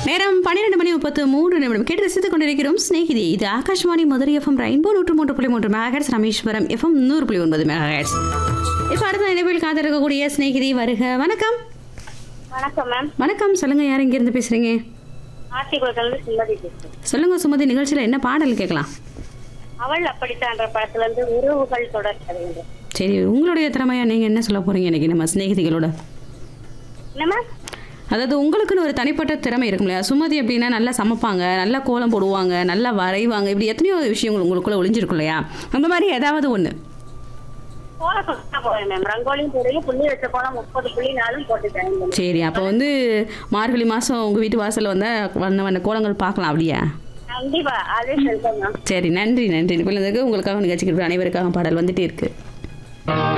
நேரம் பன்னிரெண்டு மணி முப்பத்து மூன்று நிமிடம் கேட்டு ரசித்துக் கொண்டிருக்கிறோம் ஸ்நேகிதி இது ஆகாஷ்வாணி மதுரை எஃப்எம் ரெயின்போ நூற்று மூன்று புள்ளி மூன்று மெகாஹெட்ஸ் ராமேஸ்வரம் எஃப்எம் நூறு புள்ளி ஒன்பது மெகாஹெட்ஸ் இப்போ அடுத்த நினைவில் காத்திருக்கக்கூடிய ஸ்நேகிதி வருக வணக்கம் வணக்கம் மேம் வணக்கம் சொல்லுங்க யார் இங்கிருந்து பேசுறீங்க ஆட்சிக்குளத்துல சுமதி பேசுறேன் சொல்லுங்க சுமதி நிகழ்ச்சியில் என்ன பாடல் கேட்கலாம் அவள் அப்படித்தான்ற படத்துல இருந்து உறவுகள் தொடர் கதைங்க சரி உங்களுடைய திறமையா நீங்க என்ன சொல்ல போறீங்க இன்னைக்கு நம்ம ஸ்நேகிதிகளோட என்ன மேம் அதாவது உங்களுக்குன்னு ஒரு தனிப்பட்ட திறமை இருக்கும் இல்லையா சுமதி அப்படின்னா நல்லா சமைப்பாங்க நல்லா கோலம் போடுவாங்க நல்லா வரைவாங்க இப்படி எத்தனையோ விஷயங்கள் உங்களுக்குள்ள ஒளிஞ்சிருக்கும் இல்லையா அந்த மாதிரி ஏதாவது ஒன்று கோலம் சொன்னா போறேன் மேம் ரங்கோலியும் போடுறேன் புள்ளி வச்ச கோலம் முப்பது புள்ளி நாளும் போட்டுட்டேன் சரி அப்போ வந்து மார்கழி மாதம் உங்கள் வீட்டு வாசலில் வந்த வண்ண வண்ண கோலங்கள் பார்க்கலாம் அப்படியா கண்டிப்பா அதே சொல்றேன் மேம் சரி நன்றி நன்றி குழந்தைக்கு உங்களுக்காக நிகழ்ச்சிக்கு அனைவருக்காக பாடல் வந்துட்டே இருக்கு